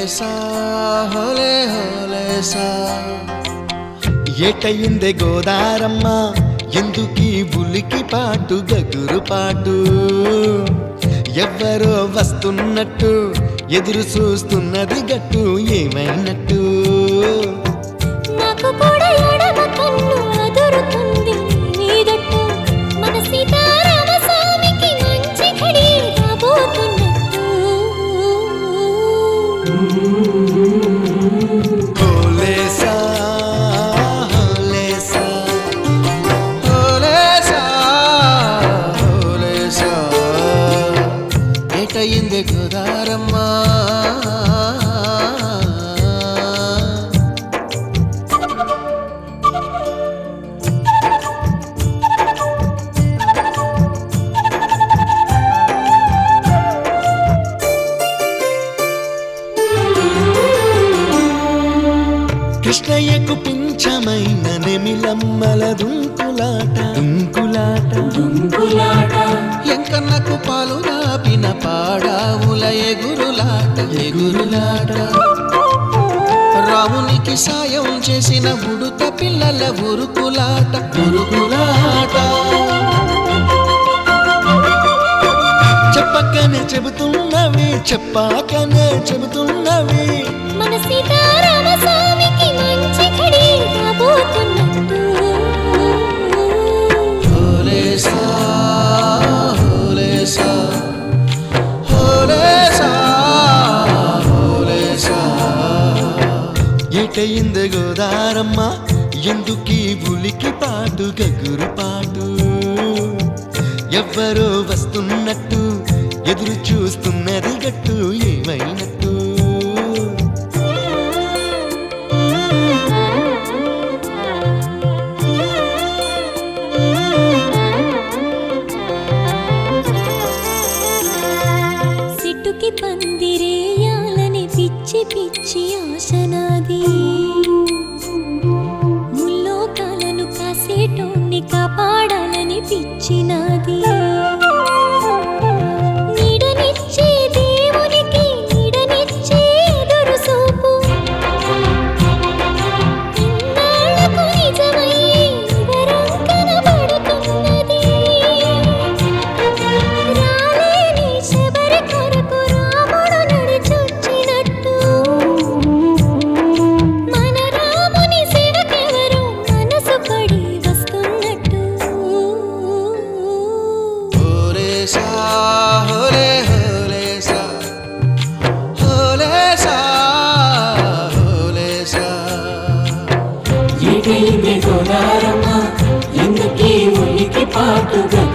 హోలేసా హోలే హోలేసా ఏటయిందే గోదారమ్మ ఎందుకీ బులికి పాటు గగురు పాటు ఎవ్వరో వస్తున్నట్టు ఎదురు చూస్తున్నది గట్టు ఏమైనట్టు నాకు కూడా ఎడమ కన్ను అదురుతుంది నీదట్టు మన సీతారామ స్వామికి మంచి ఘడి రాబోతున్నట్టు హోలేసా హోలేసా హోలేసా హోలేసా ఏటయిందే గోదారమ్మ కృష్ణయ్యకు పింఛమైన నెమిలమ్మల దుంకులాట దుంకులాట దుంకులాట ఎంకన్నకు పాలు రాపిన పాడావుల ఎగురులాట ఎగురులాట రామునికి సాయం చేసిన ఉడుత పిల్లల ఉరుకులాట ఉరుకులాట చెప్పకనే చెబుతున్నవి చెప్పాకనే చెబుతున్నవి మన సీతారామ స్వామికి మంచి ఘడి రాబోతున్నట్టు హోలేసా హోలేసా హోలేసా హోలేసా ఎటయింది గోదారమ్మ ఎందుకీ ఉలికి పాటు గగురు పాటు ఎవ్వరో వస్తున్నట్టు ఎదురు చూస్తున్నది గట్టు ఏమైనట్టు సిట్టుకి పందిరేయాలని పిచ్చి పిచ్చి ఆశనాది ముల్లోకాలను కాసేటోన్ని కాపాడాలని పిచ్చినాది నీడనిచ్చే దేవునికి నీడనిచ్చే ఎదురు చూపు ఇన్నాళ్లకు నిజమై వరం కనబడుతున్నది రాలేని శబరి కొరకు రాముడు నడిచొచ్చినట్టు మన రాముని సేవకెవరు మనసు పడి వస్తున్నట్టు హోలేసా హోలే హోలేసా హోలేసా హోలేసా ఏటైంది గోదారమ్మ ఎందుకీ ఉనికి పాటుగా